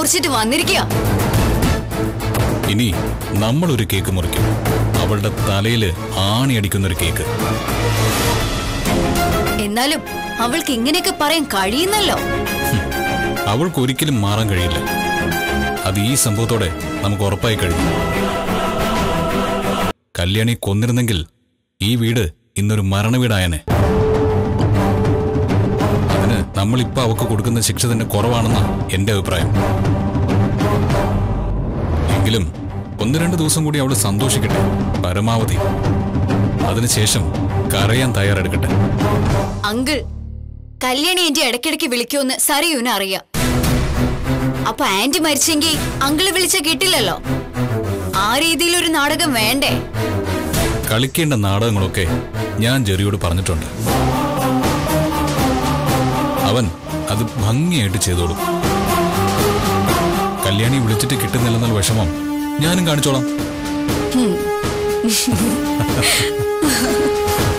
മുറിച്ചിട്ട് വന്നിരിക്കുക ഇനി നമ്മളൊരു കേക്ക് മുറിക്കും അവളുടെ തലയില് ആണിയടിക്കുന്ന ഒരു കേക്ക് എന്നാലും അവൾക്ക് ഇങ്ങനെയൊക്കെ പറയാൻ കഴിയുന്നല്ലോ അവൾക്ക് ഒരിക്കലും മാറാൻ കഴിയില്ല അത് ഈ സംഭവത്തോടെ നമുക്ക് ഉറപ്പായി കഴിഞ്ഞു കല്യാണി കൊന്നിരുന്നെങ്കിൽ ഈ വീട് ഇന്നൊരു മരണവീടായനെ അതിന് നമ്മളിപ്പോ അവക്ക് കൊടുക്കുന്ന ശിക്ഷ തന്നെ കുറവാണെന്ന എന്റെ അഭിപ്രായം എങ്കിലും ഒന്ന് രണ്ട് ദിവസം കൂടി അവള് സന്തോഷിക്കട്ടെ പരമാവധി അതിനുശേഷം കരയാൻ തയ്യാറെടുക്കട്ടെ അങ്കിൾ കല്യാണി എന്റെ ഇടയ്ക്കിടയ്ക്ക് വിളിക്കുമെന്ന് സരയുവിന് അറിയാം അപ്പൊ ആന്റി മരിച്ചെങ്കിൽ അങ്കിള് വിളിച്ച കിട്ടില്ലല്ലോ ആ രീതിയിൽ ഒരു നാടകം വേണ്ടേ കളിക്കേണ്ട നാടകങ്ങളൊക്കെ ഞാൻ ജെറിയോട് പറഞ്ഞിട്ടുണ്ട് അവൻ അത് ഭംഗിയായിട്ട് ചെയ്തോളും കല്യാണി വിളിച്ചിട്ട് കിട്ടുന്നില്ലെന്നുള്ള വിഷമം ഞാനും കാണിച്ചോളാം